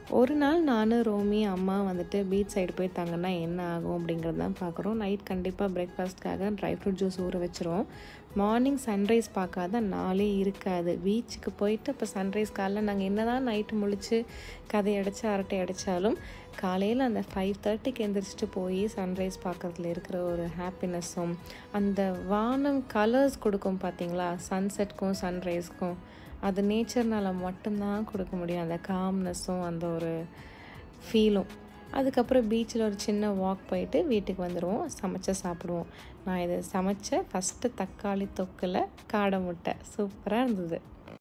ஒரு நாள் நானும் ரோமி அம்மா வந்துட்டு பீச் சைடு போய் தங்கினா என்ன ஆகும் அப்படிங்கிறது தான் பார்க்குறோம் நைட் கண்டிப்பாக பிரேக்ஃபாஸ்ட்காக ட்ரை ஃப்ரூட் ஜூஸ் ஊற வச்சுருவோம் மார்னிங் சன்ரைஸ் பார்க்காத நாளே இருக்காது பீச்சுக்கு போயிட்டு இப்போ சன்ரைஸ் காலைல நாங்கள் என்ன தான் நைட்டு முழிச்சு கதை அடித்து அரட்டை அடித்தாலும் காலையில் அந்த ஃபைவ் தேர்ட்டிக்கு எந்திரிச்சிட்டு போய் சன்ரைஸ் பார்க்குறதுல இருக்கிற ஒரு ஹாப்பினஸ்ஸும் அந்த வானம் கலர்ஸ் கொடுக்கும் பார்த்தீங்களா சன்செட்க்கும் சன்ரைஸ்க்கும் அது நேச்சர்னால் மட்டும்தான் கொடுக்க முடியும் அந்த காம்னஸும் அந்த ஒரு ஃபீலும் அதுக்கப்புறம் பீச்சில் ஒரு சின்ன வாக் போயிட்டு வீட்டுக்கு வந்துடுவோம் சமைச்ச சாப்பிடுவோம் நான் இதை சமைச்ச ஃபஸ்ட்டு தக்காளி தொக்கில் காடை முட்டை சூப்பராக இருந்தது